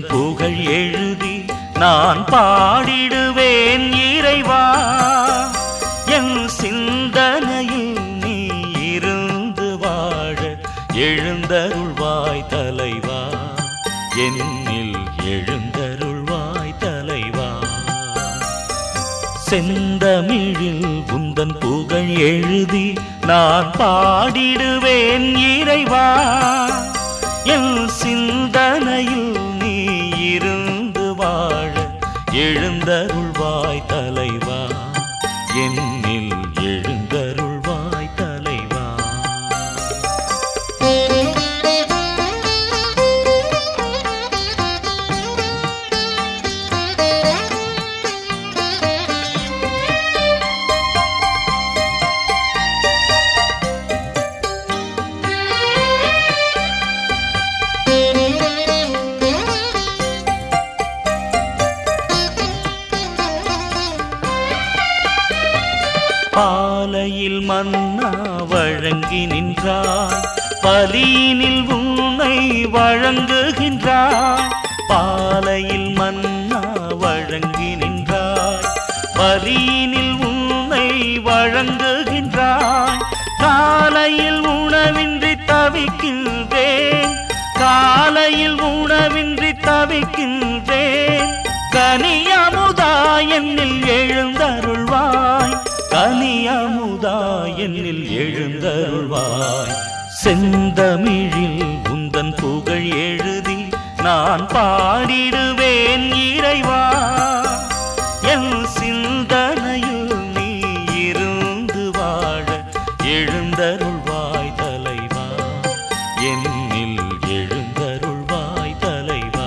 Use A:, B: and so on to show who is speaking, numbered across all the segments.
A: உந்தன் புகழ் எழுதி நான் பாடிடுவேன் இறைவா என் சிந்தனையில் நீ இருந்து வாழ எழுந்தருள்வாய் தலைவா என்னில் எழுந்தருள்வாய் தலைவா செந்தமிழில் உந்தன் புகழ் எழுதி நான் பாடிடுவேன் இறைவா என் சிந்தனையில் நீ இருந்து வாழ எழுந்தருள்வாய் தலைவா என்னில் எழுந்தருள்வாய் தலைவா பாலையில் மன்னா வழங்கி நின்றாய் பலியினில் உன்னை வழங்குகின்றாய் பாலையில் மன்னா வழங்கி நின்றாய் பலியினில் உன்னை வழங்குகின்றாய் காலையில் உணவின்றி தவிக்கின்றேன் காலையில் உணவின்றி தவிக்கின்றேன் கனியமுதா என்னில் எழுந்தருள்வாய் கனியமுதா என்னில் எழுந்தருள்வாய் செந்தமிழில் உந்தன் புகழ் எழுதி நான் பாடிடுவேன் இறைவா என் சிந்தனையில் நீ இருந்து வாழ எழுந்தருள்வாய் தலைவா என்னில் எழுந்தருள்வாய் தலைவா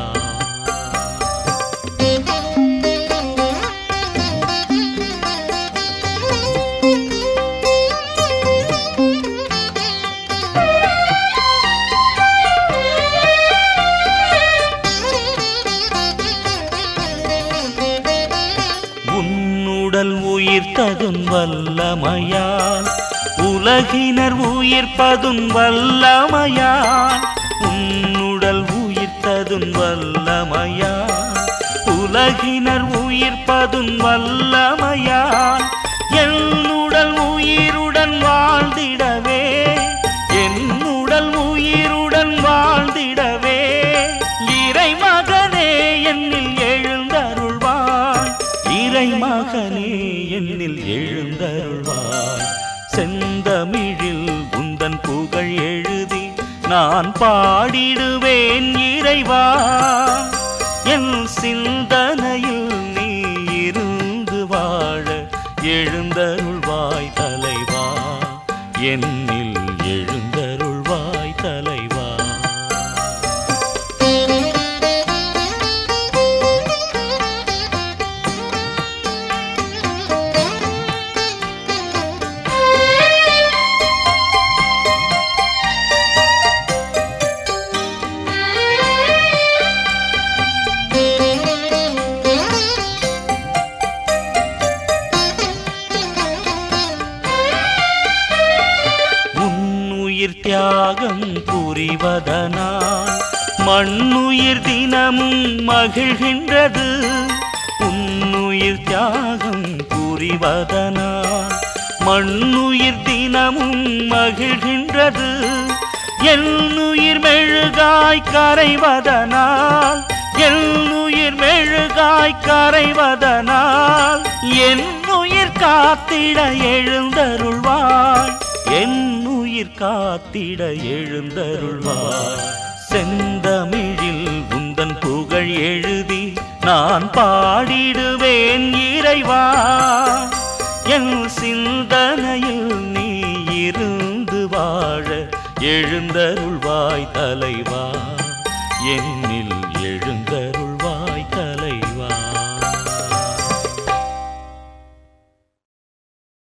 A: உன்னுடல் உயிர்த்ததும் வல்லமையால் உலகினர் உயிர்ப்பதும் வல்லமையால் உன்னுடல் உயிர்த்ததும் வல்லமையால் உலகினர் உயிர்ப்பதும் வல்லமையால் என்னுடல் உயிருடன் வாழ்ந்திடவே என்னுடல் உயிருடன் வாழ்ந்திடவே இறைமகனே என்னில் எழுந்தருள்வாய் இறைமகனே என்னில் எழுந்தருள்வாய் செந்தமிழில் உந்தன் புகழ் எழுதி நான் பாடிடுவேன் இறைவா என் சிந்தனையில் நீ இருந்து வாழ எழுந்தருள்வாய் தலைவா என்னில் எழுந்தருள்வாய் தலைவா உன்னுயிர் தியாகம் புரிவதனால் மண்ணுயிர் தினமும் மகிழ்கின்றது உன்னுயிர் தியாகம் புரிவதனால் மண்ணுயிர் தினமும் மகிழ்கின்றது என்னுயிர் மெழுகாய் கரைவதனால் என்னுயிர் மெழுகாய் கரைவதனால் என் உயிர் காத்திட எழுந்தருள்வாய் என் உயிர் காத்திட எழுந்தருள்வாய் செந்தமிழில் உந்தன் புகழ் எழுதி நான் பாடிடுவேன் இறைவா என் சிந்தனையில் நீ இருந்து வாழ எழுந்தருள்வாய் தலைவா என்